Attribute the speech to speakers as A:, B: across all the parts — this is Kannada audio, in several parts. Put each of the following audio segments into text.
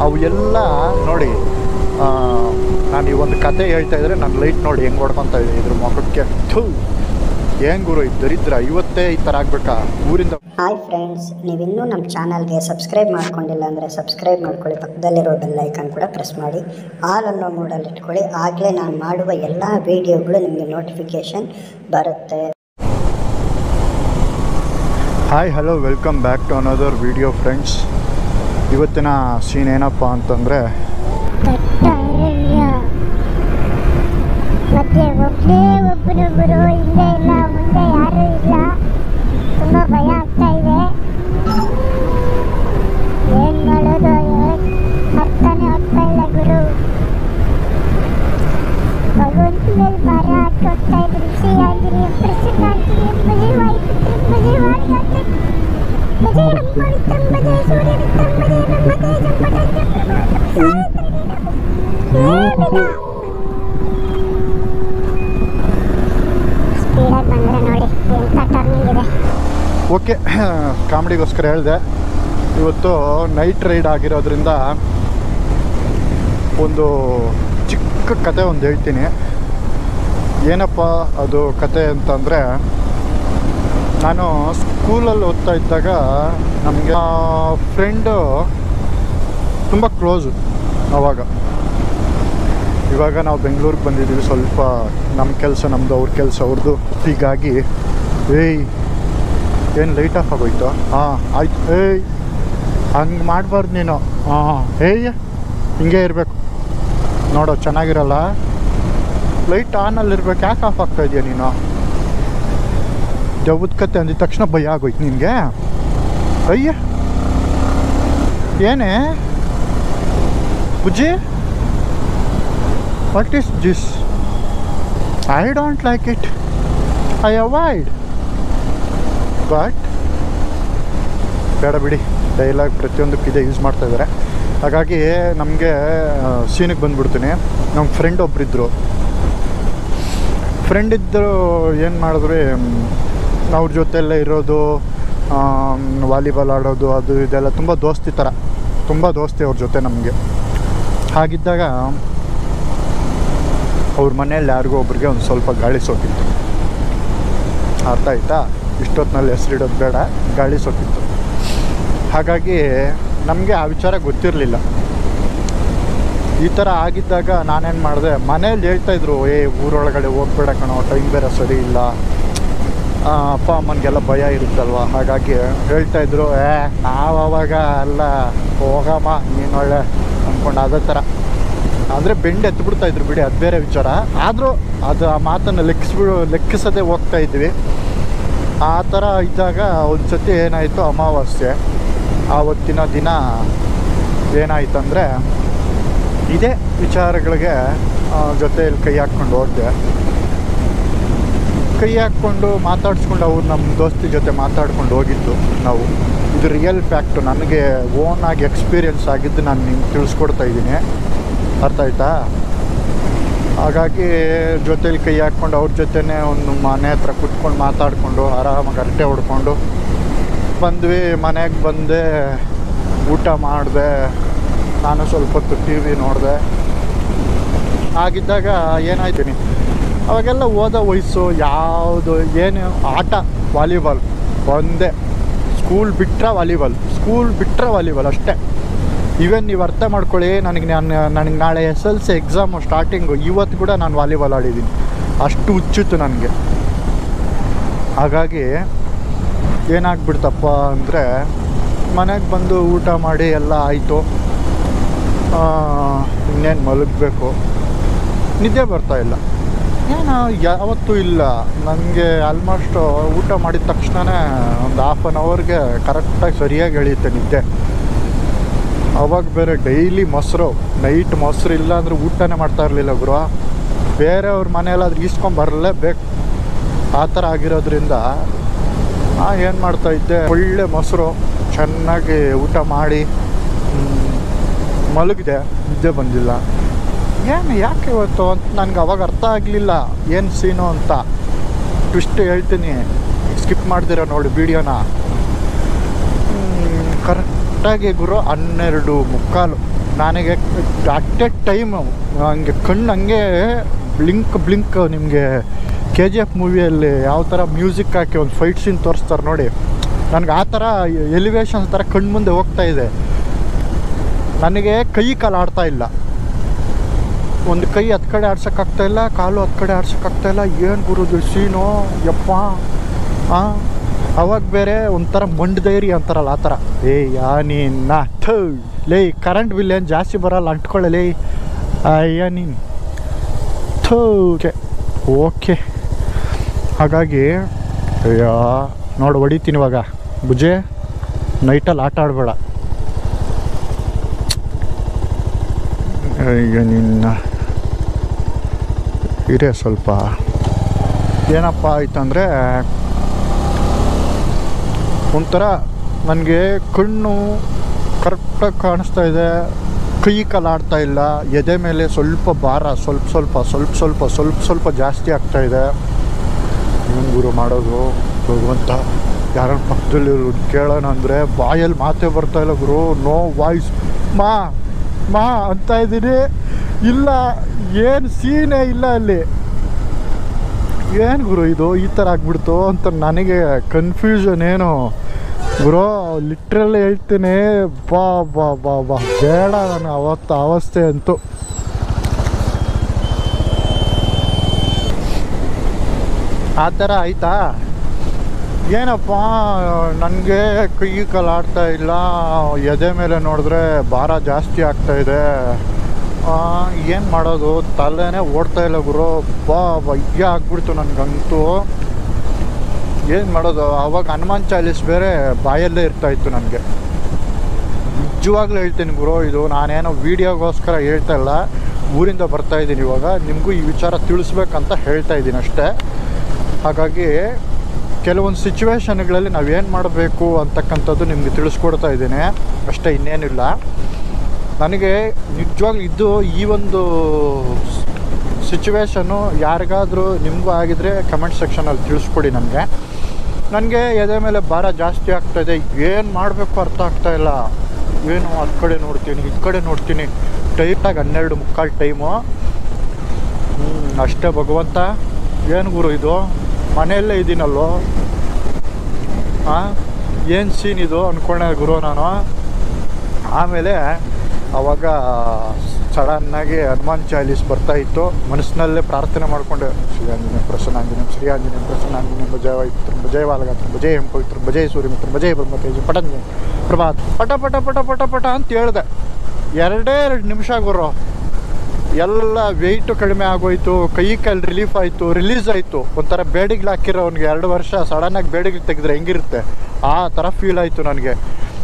A: ಅವು ಎಲ್ಲ ನೋಡಿ ಆ, ನಾನು ಈ ಒಂದು ಕತೆ ಹೇಳ್ತಾ ಇದ್ರೆ ನನ್ನ ಲೈಟ್ ನೋಡಿ ಹೆಂಗೆ ಹೊಡ್ಕೊತಾ ಇದೆ ಇದ್ರ ಮುಖಕ್ಕೆ ಥೂ ಏನ್ ಗುರು ಇದು ದರಿದ್ರ ಇವತ್ತೇ ಈ ಥರ ಆಗ್ಬೇಕಾ ಊರಿಂದ
B: ಹಾಯ್ ಫ್ರೆಂಡ್ಸ್ ನೀವಿನ್ನೂ ನಮ್ಮ ಚಾನಲ್ಗೆ ಸಬ್ಸ್ಕ್ರೈಬ್ ಮಾಡ್ಕೊಂಡಿಲ್ಲ ಅಂದರೆ ಸಬ್ಸ್ಕ್ರೈಬ್ ಮಾಡ್ಕೊಳ್ಳಿ ಪಕ್ಕದಲ್ಲಿರೋ ಬೆಲ್ ಐಕನ್ ಕೂಡ ಪ್ರೆಸ್ ಮಾಡಿ ಆಲ್ ಅನ್ನೋ ಮೋಡಲ್ಲಿ ಇಟ್ಕೊಳ್ಳಿ ಆಗಲೇ ನಾನು ಮಾಡುವ ಎಲ್ಲ ವೀಡಿಯೋಗಳು ನಿಮಗೆ ನೋಟಿಫಿಕೇಷನ್ ಬರುತ್ತೆ
A: hi hello welcome back to another video friends ಇವತ್ತಿನ ಸೀನ್ ಏನಪ್ಪ ಅಂತಂದರೆ
C: ದಟ್ಟ ಅರಣ್ಯ ಮತ್ತೆ ಒಬ್ಬನೇ ಒಬ್ಬನೊಬ್ಬರು ಹಿಂದೆ ಇಲ್ಲ ಮುಂದೆ ಯಾರೂ ಇಲ್ಲ ತುಂಬ ಭಯ ಆಗ್ತಾ ಇದೆ ಏನ್ ಮಾಡೋದು ಹೇಳಕ್ ಅರ್ಥನೇ ಆಗ್ತಾ ಇಲ್ಲ ಗುರು ಭಗವಂತ ಮೇಲೆ ಭಾರ ಹಾಕೋಗ್ತಾ ಇದ್ರು ಶ್ರೀ ಆಂಜನೇಯ ಪ್ರಸನ್ನ ಆಂಜನೇಯ ಭಜೆ ವಾಯುಪುತ್ರ ಭಜೆ ವಾಯುಗಾತ್ರ ಭಜೆ ಬ್ರಹ್ಮವಿತ್ರಂ ಭಜೆ ಸೂರ್ಯವಿತ್ರಂ ಭಜೆ ನಮ್ಮದೇ ಜಂಪಟಂಜ ಸ್ಪೀಡಾಗಿ ಬಂದ್ರೆ ನೋಡಿ ಎಂಥ ಟರ್ನಿಂಗ್ ಇದೆ
A: ಓಕೆ ಕಾಮಿಡಿಗೋಸ್ಕರ ಹೇಳಿದೆ ಇವತ್ತು ನೈಟ್ ರೈಡ್ ಆಗಿರೋದ್ರಿಂದ ಒಂದು ಚಿಕ್ಕ ಕತೆ ಒಂದು ಹೇಳ್ತೀನಿ ಏನಪ್ಪ ಅದು ಕತೆ ಅಂತಂದರೆ ನಾನು ಸ್ಕೂಲಲ್ಲಿ ಓದ್ತಾ ಇದ್ದಾಗ ನಮಗೆ ಫ್ರೆಂಡು ತುಂಬ ಕ್ಲೋಸು ಆವಾಗ ಇವಾಗ ನಾವು ಬೆಂಗಳೂರಿಗೆ ಬಂದಿದ್ದೀವಿ ಸ್ವಲ್ಪ ನಮ್ಮ ಕೆಲಸ ನಮ್ಮದು ಅವ್ರ ಕೆಲಸ ಅವ್ರದ್ದು ಹೀಗಾಗಿ ಏಯ್ ಏನು ಲೈಟ್ ಆಫ್ ಆಗೋಯ್ತು ಹಾಂ ಆಯ್ತು ಏಯ್ ಹಂಗೆ ಮಾಡಬಾರ್ದು ನೀನು ಹಾಂ ಏಯ್ ಹಿಂಗೆ ಇರಬೇಕು ನೋಡೋ ಚೆನ್ನಾಗಿರಲ್ಲ ಲೈಟ್ ಆನಲ್ಲಿ ಇರ್ಬೇಕು ಯಾಕೆ ಆಫ್ ಆಗ್ತಾ ಇದೆಯಾ ನೀನು ಜವುದ್ ಕತೆ ಅಂದಿದ ತಕ್ಷಣ ಭಯ ಆಗೋಯ್ತು ನಿನಗೆ ಅಯ್ಯ ಏನೇ ಬುಜ್ಜಿ what is this I don't like it I avoid but ಬೇಡ ಬಿಡಿ ಡೈಲಾಗ್ ಪ್ರತಿಯೊಂದಕ್ಕೆ ಇದೆ ಯೂಸ್ ಮಾಡ್ತಾ ಇದ್ದಾರೆ ಹಾಗಾಗಿ ನಮಗೆ ಸೀನಿಗೆ ಬಂದ್ಬಿಡ್ತೀನಿ ನಮ್ಮ ಫ್ರೆಂಡ್ ಒಬ್ಬರಿದ್ದರು ಫ್ರೆಂಡ್ ಇದ್ದರು ಏನು ಮಾಡಿದ್ರಿ ಅವ್ರ ಜೊತೆಯಲ್ಲೇ ಇರೋದು ವಾಲಿಬಾಲ್ ಆಡೋದು ಅದು ಇದೆಲ್ಲ ತುಂಬ ದೋಸ್ತಿ ಥರ ತುಂಬ ದೋಸ್ತಿ ಅವ್ರ ಜೊತೆ ನಮಗೆ ಹಾಗಿದ್ದಾಗ ಅವ್ರ ಮನೆಯಲ್ಲಿ ಯಾರಿಗೋ ಒಬ್ರಿಗೆ ಒಂದು ಸ್ವಲ್ಪ ಗಾಳಿ ಸೋಕಿತ್ತು ಅರ್ಥ ಆಯ್ತಾ ಇಷ್ಟೊತ್ತಿನಲ್ಲಿ ಹೆಸರಿಡೋದು ಬೇಡ ಗಾಳಿ ಸೋಕಿತ್ತು ಹಾಗಾಗಿ ನಮಗೆ ಆ ವಿಚಾರ ಗೊತ್ತಿರಲಿಲ್ಲ ಈ ಥರ ಆಗಿದ್ದಾಗ ನಾನೇನು ಮಾಡಿದೆ ಮನೇಲಿ ಹೇಳ್ತಾಯಿದ್ರು ಏ ಊರೊಳಗಡೆ ಹೋಗ್ಬೇಡ ಕಣೋ ಟೈಮ್ ಬೇರೆ ಸರಿ ಇಲ್ಲ ಆ, ಅಪ್ಪ ಅಮ್ಮನಿಗೆಲ್ಲ ಭಯ ಇರುತ್ತಲ್ವ ಹಾಗಾಗಿ ಹೇಳ್ತಾಯಿದ್ರು ಏ ನಾವು ಅವಾಗ ಎಲ್ಲ ಹೋಗಮ್ಮ ನೀನು ಒಳ್ಳೆ ಅಂದ್ಕೊಂಡು ಅದೇ ಥರ ಅಂದರೆ ಬೆಂಡ್ ಎತ್ಬಿಡ್ತಾ ಇದ್ರು ಬಿಡಿ ಅದು ಬೇರೆ ವಿಚಾರ ಆದರೂ ಅದು ಆ ಮಾತನ್ನು ಲೆಕ್ಕಿಸ್ಬಿಡು ಲೆಕ್ಕಿಸದೆ ಹೋಗ್ತಾ ಇದ್ವಿ ಆ ಥರ ಇದ್ದಾಗ ಒಂದು ಸತಿ ಏನಾಯಿತು ಅಮಾವಾಸ್ಯೆ ಆವತ್ತಿನ ದಿನ ಏನಾಯ್ತಂದರೆ ಇದೇ ವಿಚಾರಗಳಿಗೆ ಆ, ಜೊತೆಯಲ್ಲಿ ಕೈ ಹಾಕ್ಕೊಂಡು ಹೋದೆ ಕೈ ಹಾಕ್ಕೊಂಡು ಮಾತಾಡ್ಸ್ಕೊಂಡು ಅವ್ರು ನಮ್ಮ ದೋಸ್ತಿ ಜೊತೆ ಮಾತಾಡ್ಕೊಂಡು ಹೋಗಿದ್ದು ನಾವು ಇದು ರಿಯಲ್ ಫ್ಯಾಕ್ಟು ನನಗೆ ಓನಾಗಿ ಎಕ್ಸ್ಪೀರಿಯನ್ಸ್ ಆಗಿದ್ದು ನಾನು ನಿಮ್ಗೆ ತಿಳಿಸ್ಕೊಡ್ತಾ ಇದ್ದೀನಿ ಅರ್ಥ ಆಯ್ತಾ ಹಾಗಾಗಿ ಜೊತೇಲಿ ಕೈ ಹಾಕ್ಕೊಂಡು ಅವ್ರ ಜೊತೆನೇ ಒಂದು ಮನೆ ಹತ್ರ ಕುತ್ಕೊಂಡು ಮಾತಾಡಿಕೊಂಡು ಆರಾಮಾಗಿ ಹರಟೆ ಹೊಡ್ಕೊಂಡು ಬಂದ್ವಿ ಮನೆಗೆ ಬಂದೆ ಊಟ ಮಾಡಿದೆ ನಾನು ಸ್ವಲ್ಪ ಹೊತ್ತು ಟಿ ವಿ ನೋಡಿದೆ ಆಗಿದ್ದಾಗ ಏನಾಯ್ತೀನಿ ಅವಾಗೆಲ್ಲ ಓದೋ ವಯಸ್ಸು ಯಾವುದು ಏನು ಆಟ ವಾಲಿಬಾಲ್ ಒಂದೇ ಸ್ಕೂಲ್ ಬಿಟ್ಟರೆ ವಾಲಿಬಾಲ್ ಸ್ಕೂಲ್ ಬಿಟ್ಟರೆ ವಾಲಿಬಾಲ್ ಅಷ್ಟೇ ಈವನ್ ನೀವು ಅರ್ಥ ಮಾಡ್ಕೊಳ್ಳಿ ನನಗೆ ನಾನು ನನಗೆ ನಾಳೆ S L C exam starting ಇವತ್ತು ಕೂಡ ನಾನು ವಾಲಿಬಾಲ್ ಆಡಿದ್ದೀನಿ ಅಷ್ಟು ಹುಚ್ಚಿತ್ತು ನನಗೆ ಹಾಗಾಗಿ ಏನಾಗ್ಬಿಡ್ತಪ್ಪ ಅಂದರೆ ಮನೆಗೆ ಬಂದು ಊಟ ಮಾಡಿ ಎಲ್ಲ ಆಯಿತು ಇನ್ನೇನು ಮಲಗಬೇಕು ನಿದ್ದೆ ಬರ್ತಾ ಇಲ್ಲ ಏನು ಯಾವತ್ತೂ ಇಲ್ಲ ನನಗೆ ಆಲ್ಮೋಸ್ಟ್ ಊಟ ಮಾಡಿದ ತಕ್ಷಣವೇ ಒಂದು ಹಾಫ್ ಆನ್ ಅವರ್ಗೆ ಕರೆಕ್ಟಾಗಿ ಸರಿಯಾಗಿ ಎಳೆಯುತ್ತೆ ನಿದ್ದೆ ಅವಾಗ ಬೇರೆ ಡೈಲಿ ಮೊಸರು ನೈಟ್ ಮೊಸರು ಇಲ್ಲ ಅಂದರೆ ಊಟನೇ ಮಾಡ್ತಾ ಇರಲಿಲ್ಲ ಗುರು ಬೇರೆಯವ್ರ ಮನೆಯಲ್ಲಾದ್ರೂ ಈಸ್ಕೊಂಬರಲೇಬೇಕು ಆ ಥರ ಆಗಿರೋದ್ರಿಂದ ನಾ ಏನು ಮಾಡ್ತಾ ಇದ್ದೆ ಒಳ್ಳೆ ಮೊಸರು ಚೆನ್ನಾಗಿ ಊಟ ಮಾಡಿ ಹ್ಮ್, ಮಲಗಿದೆ ನಿದ್ದೆ ಬಂದಿಲ್ಲ ಏನು ಯಾಕೆ ಇವತ್ತು ಅಂತ ನನಗೆ ಅವಾಗ ಅರ್ಥ ಆಗಲಿಲ್ಲ ಏನು ಸೀನು ಅಂತ ಟ್ವಿಸ್ಟ್ ಹೇಳ್ತೀನಿ ಸ್ಕಿಪ್ ಮಾಡ್ದಿರೋ ನೋಡಿ ವೀಡಿಯೋನ ಕರೆಕ್ಟಾಗಿ ಗುರು ಹನ್ನೆರಡು ಮುಕ್ಕಾಲು ನನಗೆ ಅಟ್ ಎ ಟೈಮ್ ಹಂಗೆ ಕಣ್ಣು ಹಂಗೆ ಬ್ಲಿಂಕ್ ಬ್ಲಿಂಕ್ ನಿಮಗೆ ಕೆ ಜಿ ಎಫ್ ಮೂವಿಯಲ್ಲಿ ಯಾವ ಥರ ಮ್ಯೂಸಿಕ್ ಹಾಕಿ ಒಂದು ಫೈಟ್ ಸೀನ್ ತೋರಿಸ್ತಾರೆ ನೋಡಿ ನನಗೆ ಆ ಥರ ಎಲಿವೇಶನ್ ಥರ ಕಣ್ಣು ಮುಂದೆ ಹೋಗ್ತಾ ಇದೆ ನನಗೆ ಕೈ ಕಾಲು ಆಡ್ತಾ ಇಲ್ಲ ಒಂದು ಕೈ ಹತ್ತು ಕಡೆ ಆಡ್ಸೋಕ್ಕಾಗ್ತಾ ಇಲ್ಲ ಕಾಲು ಹತ್ತು ಕಡೆ ಆಡ್ಸೋಕ್ಕಾಗ್ತಾ ಇಲ್ಲ ಏನು ಗುರುದು ಸೀನು ಯಪ್ಪ ಹಾಂ ಅವಾಗ ಬೇರೆ ಒಂಥರ ಮಂಡ್ ಧೈರ್ಯ ಅಂತಾರಲ್ಲ ಆ ಥರ ಏ ಯಾ ನೀನ ಥೂ ಲೇ ಕರೆಂಟ್ ಬಿಲ್ ಏನು ಜಾಸ್ತಿ ಬರಲ್ಲ ಅಂಟ್ಕೊಳ್ಳಲಿ ಅಯ್ಯ ನೀನು ಥೂ ಓಕೆ ಓಕೆ ಹಾಗಾಗಿ ಅಯ್ಯೋ ನೋಡು ಹೊಡಿತೀನಿ ಇವಾಗ ಬುಜೆ ನೈಟಲ್ಲಿ ಆಟ ಆಡಬೇಡ ಅಯ್ಯೋ ನಿನ್ನ ಇರೇ ಸ್ವಲ್ಪ ಏನಪ್ಪ ಆಯ್ತಂದರೆ ಒಂಥರ ನನಗೆ ಕಣ್ಣು ಕರೆಕ್ಟಾಗಿ ಕಾಣಿಸ್ತಾ ಇದೆ ಕೈ ಕಾಲಾಡ್ತಾ ಇಲ್ಲ ಎದೆ ಮೇಲೆ ಸ್ವಲ್ಪ ಭಾರ ಸ್ವಲ್ಪ ಸ್ವಲ್ಪ ಸ್ವಲ್ಪ ಸ್ವಲ್ಪ ಸ್ವಲ್ಪ ಸ್ವಲ್ಪ ಜಾಸ್ತಿ ಆಗ್ತಾ ಇದೆ ಏನು ಗುರು ಮಾಡೋದು ಭಗವಂತ ಯಾರ ಪಕ್ಕದಲ್ಲಿ ಕೇಳೋಣ ಅಂದರೆ ಬಾಯಲ್ಲಿ ಮಾತೇ ಬರ್ತಾ ಇಲ್ಲ ಗುರು ನೋ ವಾಯ್ಸ್ ಮಾ ಮಾ ಅಂತ ಇದ್ದೀನಿ ಇಲ್ಲ ಏನು ಸೀನೇ ಇಲ್ಲ ಅಲ್ಲಿ ಏನು ಗುರು ಇದು ಈ ಥರ ಆಗ್ಬಿಡ್ತು ಅಂತ ನನಗೆ ಕನ್ಫ್ಯೂಷನ್ ಏನು ಗುರು ಲಿಟ್ರಲ್ ಹೇಳ್ತೀನಿ ಬಾ ಬಾ ಬಾ ಬಾ ಬೇಡ ನಾನು ಅವತ್ತು ಅವಸ್ಥೆ ಅಂತೂ ಆ ಥರ ಆಯ್ತಾ ಏನಪ್ಪ ನನಗೆ ಕೈ ಕಾಲು ಆಡ್ತಾ ಇಲ್ಲ ಎದೆ ಮೇಲೆ ನೋಡಿದ್ರೆ ಭಾರ ಜಾಸ್ತಿ ಆಗ್ತಾ ಇದೆ ಏನು ಮಾಡೋದು ತಲೆನೇ ಓಡ್ತಾ ಇಲ್ಲ ಗುರು ಬಾ ಬಯ್ಯ ಆಗ್ಬಿಡ್ತು ನನಗಂತೂ ಏನು ಮಾಡೋದು ಅವಾಗ ಹನುಮಾನ್ ಚಾಲೀಸ್ ಬೇರೆ ಬಾಯಲ್ಲೇ ಇರ್ತಾ ಇತ್ತು ನನಗೆ ನಿಜವಾಗ್ಲೂ ಹೇಳ್ತೀನಿ ಗುರು ಇದು ನಾನೇನೋ ವೀಡಿಯೋಗೋಸ್ಕರ ಹೇಳ್ತಾ ಇಲ್ಲ ಊರಿಂದ ಬರ್ತಾ ಇದ್ದೀನಿ ಇವಾಗ ನಿಮಗೂ ಈ ವಿಚಾರ ತಿಳಿಸ್ಬೇಕಂತ ಹೇಳ್ತಾ ಇದ್ದೀನಿ ಅಷ್ಟೇ ಹಾಗಾಗಿ ಕೆಲವೊಂದು ಸಿಚುವೇಶನ್ಗಳಲ್ಲಿ ನಾವೇನು ಮಾಡಬೇಕು ಅಂತಕ್ಕಂಥದ್ದು ನಿಮಗೆ ತಿಳಿಸ್ಕೊಡ್ತಾ ಇದ್ದೀನಿ ಅಷ್ಟೇ ಇನ್ನೇನಿಲ್ಲ ನನಗೆ ನಿಜವಾಗ್ಲೂ ಇದು ಈ ಒಂದು ಸಿಚುವೇಶನ್ನು ಯಾರಿಗಾದರೂ ನಿಮಗೂ ಆಗಿದ್ರೆ ಕಮೆಂಟ್ ಸೆಕ್ಷನಲ್ಲಿ ತಿಳಿಸ್ಕೊಡಿ ನನಗೆ ನನಗೆ ಎದೆ ಮೇಲೆ ಭಾರ ಜಾಸ್ತಿ ಆಗ್ತಾಯಿದೆ ಏನು ಮಾಡಬೇಕು ಅರ್ಥ ಆಗ್ತಾ ಇಲ್ಲ ಏನು ಆ ಕಡೆ ನೋಡ್ತೀನಿ ಈ ಕಡೆ ನೋಡ್ತೀನಿ ಟೈಟಾಗಿ ಹನ್ನೆರಡು ಮುಕ್ಕಾಲು ಟೈಮು ಅಷ್ಟೇ ಭಗವಂತ ಏನು ಗುರು ಇದು ಮನೆಯಲ್ಲೇ ಇದ್ದೀನಲ್ಲೋ ಹಾಂ ಏನು ಸೀನ್ ಇದು ಅಂದ್ಕೊಂಡೆ ಗುರು ನಾನು ಆಮೇಲೆ ಅವಾಗ ಸಡನ್ನಾಗಿ ಹನುಮಾನ್ ಚಾಲೀಸ್ ಬರ್ತಾ ಇತ್ತು ಮನಸ್ಸಿನಲ್ಲೇ ಪ್ರಾರ್ಥನೆ ಮಾಡಿಕೊಂಡೆ ಶ್ರೀ ಆಂಜನೇಯ ಪ್ರಸನ್ನಾಂಜನೇಯ ಶ್ರೀ ಆಂಜನೇಯ ಪ್ರಸನ್ನಾಂಜನೇಯ ಭಜಯ ವೈತ್ರ ಭಜಯ ಬಾಲಗಾತ್ರ ಭಜಯ ಹೆಂ ಪವಿತ್ರ ಭಜಯ ಸೂರ್ಯಮಿತ್ರ ಭಜಯ ಬ್ರಹ್ಮತೇಜ ಪಟಂಜನ ಪ್ರಭಾತ್ ಪಟ ಪಟ ಪಟ ಪಟ ಪಟ ಅಂತ ಹೇಳ್ದೆ ಎರಡೇ ಎರಡು ನಿಮಿಷ ಗುರು ಎಲ್ಲ ವೆಯ್ಟು ಕಡಿಮೆ ಆಗೋಯ್ತು ಕೈ ಕಾಲು ರಿಲೀಫ್ ಆಯಿತು ರಿಲೀಸ್ ಆಯಿತು ಒಂಥರ ಬೇಡಿಗೆ ಹಾಕಿರೋ ಅವ್ನಿಗೆ ಎರಡು ವರ್ಷ ಸಡನ್ನಾಗಿ ಬೇಡಿಗೆ ತೆಗೆದ್ರೆ ಹೆಂಗಿರುತ್ತೆ ಆ ಥರ ಫೀಲ್ ಆಯಿತು ನನಗೆ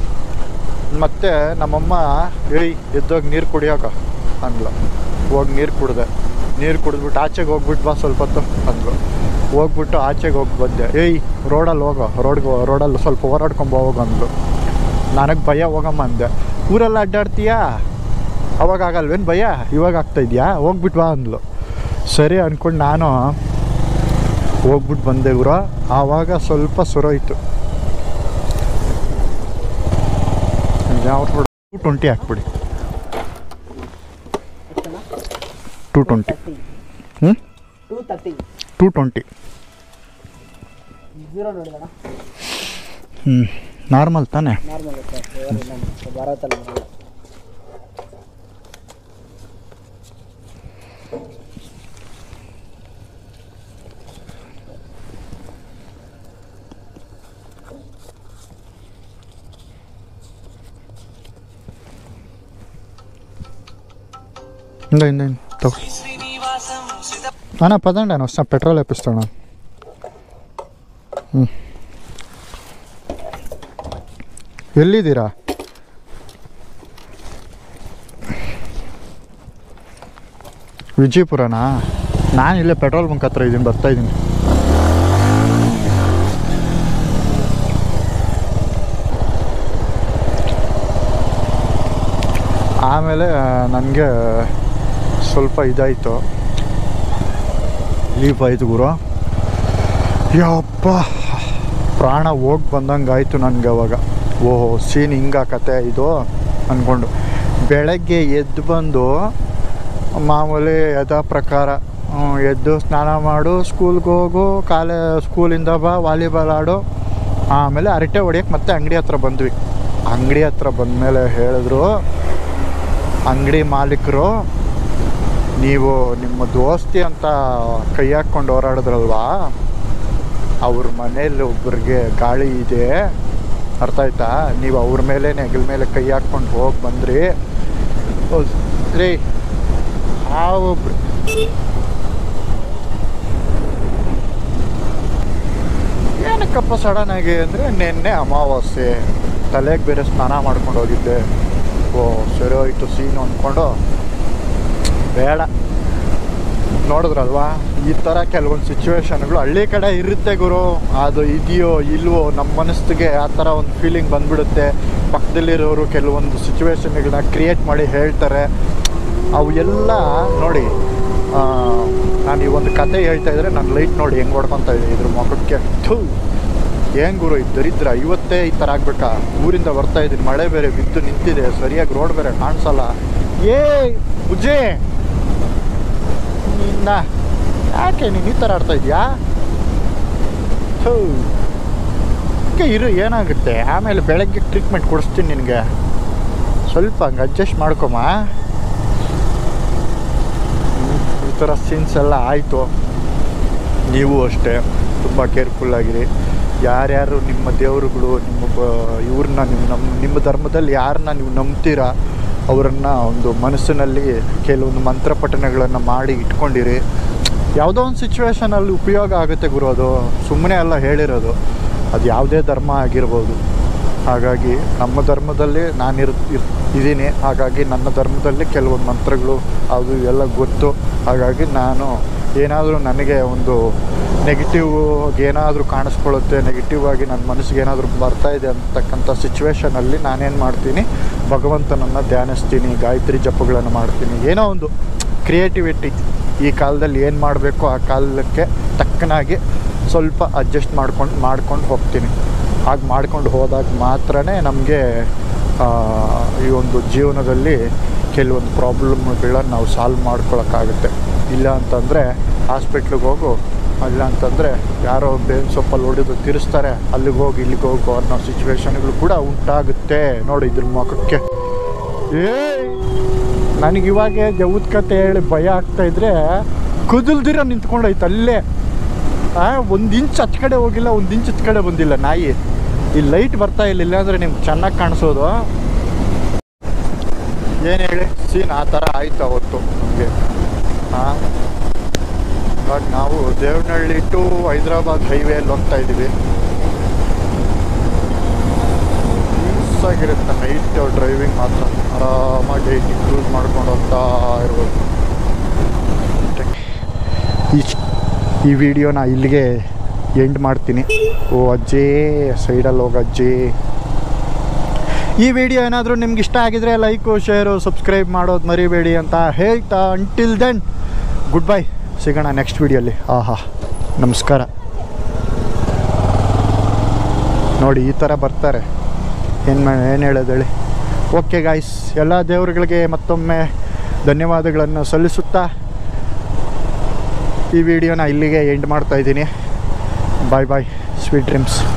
A: ಮತ್ತು ನಮ್ಮಮ್ಮ ಏಯ್ ಎದ್ದೋಗಿ ನೀರು ಕುಡಿಯೋಕ ಅಂದ್ಲು ಹೋಗಿ ನೀರು ಕುಡ್ದೆ ನೀರು ಕುಡಿದ್ಬಿಟ್ಟು ಆಚೆಗೆ ಹೋಗ್ಬಿಟ್ಟು ಬಾ ಸ್ವಲ್ಪ ಹೊತ್ತು ಅಂದ್ಲು ಹೋಗ್ಬಿಟ್ಟು ಆಚೆಗೆ ಹೋಗಿ ಬಂದೆ ಏಯ್ ರೋಡಲ್ಲಿ ಹೋಗೋ ರೋಡ್ಗೆ ರೋಡಲ್ಲಿ ಸ್ವಲ್ಪ ಹೋರಾಡ್ಕೊಂಬ ಹೋಗು ಅಂದ್ಲು ನನಗೆ ಭಯ ಹೋಗಮ್ಮ ಅಂದೆ ಊರೆಲ್ಲ ಅಡ್ಡಾಡ್ತೀಯಾ ಅವಾಗ ಆಗಲ್ವೇನು ಭಯ ಇವಾಗ ಆಗ್ತಾ ಇದೆಯಾ ಹೋಗ್ಬಿಟ್ಟು ಬಾ ಅಂದ್ಲು ಸರಿ ಅಂದ್ಕೊಂಡು ನಾನು ಹೋಗ್ಬಿಟ್ಟು ಬಂದೆ ಗುರು ಆವಾಗ ಸ್ವಲ್ಪ ಸುರೋಯ್ತು ಯಾವ ಟೂ ಟ್ವೆಂಟಿ ಹಾಕ್ಬಿಡಿ ಟೂ ಟ್ವೆಂಟಿ ಹ್ಞೂ
D: two thirty
A: two twenty
D: zero ನೋಡಿದಣ
A: ಹ್ಞೂ ನಾರ್ಮಲ್ ತಾನೇ
D: ನಾರ್ಮಲ್ ಇರುತ್ತೆ ಭಾರತಲ್ಲಿ ಬರಲ್ಲ
A: ఇందా ఇందా తగ్గు అన్న పదండి అన్న వస్తా పెట్రోల్ వేపిస్తాను ಹ್ಮ್. ಎಲ್ಲಿದ್ದೀರಾ ವಿಜಯಪುರನಾ ನಾನು ಇಲ್ಲೇ ಪೆಟ್ರೋಲ್ ಬಂಕ್ ಹತ್ರ ಇದ್ದೀನಿ ಬರ್ತಾ ಇದ್ದೀನಿ ಆಮೇಲೆ ನನಗೆ ಸ್ವಲ್ಪ ಇದಾಯಿತು ಲೀಫ್ ಆಯಿತು ಗುರು ಯಪ್ಪ ಪ್ರಾಣ ಹೋಗಿ ಬಂದಂಗೆ ಆಯಿತು ನನಗೆ ಅವಾಗ ಓಹೋ ಸೀನ್ ಹಿಂಗಾಕತ್ತೆ ಇದು ಅಂದ್ಕೊಂಡು ಬೆಳಗ್ಗೆ ಎದ್ದು ಬಂದು ಮಾಮೂಲಿ ಯಥಾ ಪ್ರಕಾರ ಹ್ಮ್, ಎದ್ದು ಸ್ನಾನ ಮಾಡು ಸ್ಕೂಲ್ಗೆ ಹೋಗು ಕಾಲೇ ಸ್ಕೂಲಿಂದ ಬಾ ವಾಲಿಬಾಲ್ ಆಡು ಆಮೇಲೆ ಅರಟೆ ಹೊಡಿಯೋಕೆ ಮತ್ತೆ ಅಂಗಡಿ ಹತ್ರ ಬಂದ್ವಿ ಅಂಗಡಿ ಹತ್ರ ಬಂದಮೇಲೆ ಹೇಳಿದ್ರು ಅಂಗಡಿ ಮಾಲೀಕರು ನೀವು ನಿಮ್ಮ ದೋಸ್ತಿ ಅಂತ ಕೈ ಹಾಕ್ಕೊಂಡು ಹೋರಾಡಿದ್ರಲ್ವಾ ಅವ್ರ ಮನೇಲಿ ಒಬ್ರಿಗೆ ಗಾಳಿ ಇದೆ ಅರ್ಥ ಆಯ್ತಾ ನೀವು ಅವ್ರ ಮೇಲೆ ನೆಗಲ ಮೇಲೆ ಕೈ ಹಾಕ್ಕೊಂಡು ಹೋಗಿ ಬಂದ್ರಿ ಹೌದ್. ರೀ ಆ ಒಬ್ರು ಏನಕ್ಕಪ್ಪ ಸಡನ್ ಆಗಿ ಅಂದರೆ ನಿನ್ನೆ ಅಮಾವಾಸ್ಯೆ ತಲೆಗೆ ಬೇರೆ ಸ್ನಾನ ಮಾಡ್ಕೊಂಡು ಹೋಗಿದ್ದೆ ಓ ಸರಿ ಹೋಯ್ತು ಸೀನು ಅಂದ್ಕೊಂಡು ಬೇಡ ನೋಡಿದ್ರಲ್ವಾ ಈ ಥರ ಕೆಲವೊಂದು ಸಿಚುವೇಶನ್ಗಳು ಹಳ್ಳಿ ಕಡೆ ಇರುತ್ತೆ ಗುರು ಅದು ಇದೆಯೋ ಇಲ್ವೋ ನಮ್ಮ ಮನಸ್ಸಿಗೆ ಆ ಥರ ಒಂದು ಫೀಲಿಂಗ್ ಬಂದ್ಬಿಡುತ್ತೆ ಪಕ್ಕದಲ್ಲಿರೋರು ಕೆಲವೊಂದು ಸಿಚುವೇಶನ್ಗಳನ್ನ ಕ್ರಿಯೇಟ್ ಮಾಡಿ ಹೇಳ್ತಾರೆ ಅವು ಎಲ್ಲ ನೋಡಿ ಆ, ನಾನು ಈ ಒಂದು ಕತೆ ಹೇಳ್ತಾ ಇದ್ರೆ ನನ್ನ ಲೈಟ್ ನೋಡಿ ಹೆಂಗೆ ಹೊಡ್ಕೊತಾ ಇದೆ ಇದ್ರ ಮುಖಕ್ಕೆ ಥೂ ಏನ್ ಗುರು ಇದು ದರಿದ್ರ ಇವತ್ತೇ ಈ ಥರ ಆಗ್ಬೇಕಾ ಊರಿಂದ ಬರ್ತಾ ಇದ್ದೀನಿ ಮಳೆ ಬೇರೆ ಬಿದ್ದು ನಿಂತಿದೆ ಸರಿಯಾಗಿ ರೋಡ್ ಬೇರೆ ಕಾಣಿಸಲ್ಲ ಏ ಬುಜ್ಜಿ ನಿನ್ನ ಯಾಕೆ ನೀನು ಈ ಥರ ಆಡ್ತಾ ಇದೆಯಾ ಥೂ ಓಕೆ ಇರು ಏನಾಗುತ್ತೆ ಆಮೇಲೆ ಬೆಳಗ್ಗೆ ಟ್ರೀಟ್ಮೆಂಟ್ ಕೊಡಿಸ್ತೀನಿ ನಿನಗೆ ಸ್ವಲ್ಪ ಹಂಗೆ ಅಡ್ಜಸ್ಟ್ ಮಾಡ್ಕೊಮ್ಮ ಹ್ಮ್, ಈ ಥರ ಸೀನ್ಸ್ ಎಲ್ಲ ಆಯಿತು ನೀವು ಅಷ್ಟೇ ತುಂಬ ಕೇರ್ಫುಲ್ಲಾಗಿರಿ ಯಾರ್ಯಾರು ನಿಮ್ಮ ದೇವರುಗಳು ನಿಮ್ಮ ಬ- ಇವ್ರನ್ನ ನೀವು ನಮ್ಮ ನಿಮ್ಮ ಧರ್ಮದಲ್ಲಿ ಯಾರನ್ನ ನೀವು ನಂಬ್ತೀರಾ ಅವರನ್ನು ಒಂದು ಮನಸ್ಸಿನಲ್ಲಿ ಕೆಲವೊಂದು ಮಂತ್ರ ಪಠಣಗಳನ್ನು ಮಾಡಿ ಇಟ್ಕೊಂಡಿರಿ ಯಾವುದೋ ಒಂದು ಸಿಚುವೇಶನಲ್ಲಿ ಉಪಯೋಗ ಆಗುತ್ತೆ ಗುರು ಅದು ಸುಮ್ಮನೆ ಅಲ್ಲ ಹೇಳಿರೋದು ಅದು ಯಾವುದೇ ಧರ್ಮ ಆಗಿರ್ಬೋದು ಹಾಗಾಗಿ ನಮ್ಮ ಧರ್ಮದಲ್ಲಿ ನಾನು ಇರ್ ಇರ್- ಇದ್ದೀನಿ ಹಾಗಾಗಿ ನನ್ನ ಧರ್ಮದಲ್ಲಿ ಕೆಲವೊಂದು ಮಂತ್ರಗಳು ಅದು ಎಲ್ಲ ಗೊತ್ತು ಹಾಗಾಗಿ ನಾನು ಏನಾದರೂ ನನಗೆ ಒಂದು ನೆಗೆಟಿವ್ ಏನಾದರೂ ಕಾಣಿಸ್ಕೊಳ್ಳುತ್ತೆ ನೆಗೆಟಿವ್ ಆಗಿ ನನ್ನ ಮನಸ್ಸಿಗೆ ಏನಾದರೂ ಬರ್ತಾ ಇದೆ ಅಂತಕ್ಕಂಥ ಸಿಚುವೇಶನಲ್ಲಿ ನಾನೇನು ಮಾಡ್ತೀನಿ ಭಗವಂತನನ್ನು ಧ್ಯಾನಿಸ್ತೀನಿ ಗಾಯತ್ರಿ ಜಪಗಳನ್ನು ಮಾಡ್ತೀನಿ ಏನೋ ಒಂದು ಕ್ರಿಯೇಟಿವಿಟಿ ಈ ಕಾಲದಲ್ಲಿ ಏನು ಮಾಡಬೇಕು ಆ ಕಾಲಕ್ಕೆ ತಕ್ಕನಾಗಿ ಸ್ವಲ್ಪ ಅಡ್ಜಸ್ಟ್ ಮಾಡ್ಕೊಂಡು ಮಾಡ್ಕೊಂಡು ಹೋಗ್ತೀನಿ ಹಾಗೆ ಮಾಡ್ಕೊಂಡು ಹೋದಾಗ ಮಾತ್ರನೇ ನಮಗೆ ಈ ಒಂದು ಜೀವನದಲ್ಲಿ ಕೆಲವೊಂದು ಪ್ರಾಬ್ಲಮ್ಗಳನ್ನ ನಾವು ಸಾಲ್ವ್ ಮಾಡ್ಕೊಳಕ್ಕಾಗುತ್ತೆ ಇಲ್ಲ ಅಂತಂದರೆ ಹಾಸ್ಪಿಟ್ಲಿಗೆ ಹೋಗು ಇಲ್ಲ ಅಂತಂದರೆ ಯಾರೋ ಬೇವಿನ ಸೊಪ್ಪಲ್ಲಿ ಹೊಡೆದು ತಿರ್ಸ್ತಾರೆ ಅಲ್ಲಿಗೆ ಹೋಗಿ ಇಲ್ಲಿಗೆ ಹೋಗು ಅನ್ನೋ ಸಿಚುವೇಶನ್ಗಳು ಕೂಡ ಉಂಟಾಗುತ್ತೆ ನೋಡಿ ಇದ್ರ ಮುಖಕ್ಕೆ ಏಯ್ ನನಗೆ ಇವಾಗ ದೆವ್ವದ ಕತೆ ಹೇಳಿ ಭಯ ಆಗ್ತಾ ಇದ್ರೆ ಕುದಲ್ದಿರ ನಿಂತ್ಕೊಂಡೈತೆ ಅಲ್ಲೇ ಒಂದು ಇಂಚ್ ಹಚ್ ಕಡೆ ಹೋಗಿಲ್ಲ ಒಂದು ಇಂಚ್ ಹಚ್ ಕಡೆ ಬಂದಿಲ್ಲ ನಾಯಿ ಈ ಲೈಟ್ ಬರ್ತಾ ಇಲ್ಲ ಇಲ್ಲಾಂದ್ರೆ ನಿಮ್ಗೆ ಚೆನ್ನಾಗಿ ಕಾಣಿಸೋದು ಏನು ಹೇಳಿ ಸೀನ್ ಆ ಥರ ಆಯ್ತು ಅವತ್ತು ನಮಗೆ ಹಾಂ ಇವಾಗ ನಾವು ದೇವನಹಳ್ಳಿ ಟು ಹೈದ್ರಾಬಾದ್ ಹೈವೇಲಿ ಹೋಗ್ತಾ ಇದ್ದೀವಿ ಆಗಿರುತ್ತೆ ನೈಟ್ ಡ್ರೈವಿಂಗ್ ಮಾತ್ರ ಆರಾಮಾಗಿ ಕ್ರೂಸ್ ಮಾಡ್ಕೊಂಡು ಹೋಗ್ತಾ ಇರ್ಬೋದು ಈ ಈ ವಿಡಿಯೋನ ಇಲ್ಲಿಗೆ ಎಂಡ್ ಮಾಡ್ತೀನಿ ಓ ಅಜ್ಜಿ ಸೈಡಲ್ಲಿ ಹೋಗ ಅಜ್ಜಿ ಈ ವಿಡಿಯೋ ಏನಾದರೂ ನಿಮ್ಗೆ ಇಷ್ಟ ಆಗಿದ್ರೆ ಲೈಕು ಶೇರು ಸಬ್ಸ್ಕ್ರೈಬ್ ಮಾಡೋದು ಮರಿಬೇಡಿ ಅಂತ ಹೇಳ್ತಾ ಅಂಟಿಲ್ ದೆನ್ ಗುಡ್ ಬೈ ಸಿಗೋಣ ನೆಕ್ಸ್ಟ್ ವಿಡಿಯೋಲಿ ಆಹಾ ನಮಸ್ಕಾರ ನೋಡಿ ಈ ಥರ ಬರ್ತಾರೆ ಏನು ಮಾ ಏನು ಹೇಳೋದು ಹೇಳಿ ಓಕೆ ಗಾಯ್ಸ್ ಎಲ್ಲ ದೇವರುಗಳಿಗೆ ಮತ್ತೊಮ್ಮೆ ಧನ್ಯವಾದಗಳನ್ನು ಸಲ್ಲಿಸುತ್ತಾ ಈ ವಿಡಿಯೋನ ಇಲ್ಲಿಗೆ ಎಂಡ್ ಮಾಡ್ತಾ ಇದ್ದೀನಿ ಬಾಯ್ ಬಾಯ್ ಸ್ವೀಟ್ ಡ್ರೀಮ್ಸ್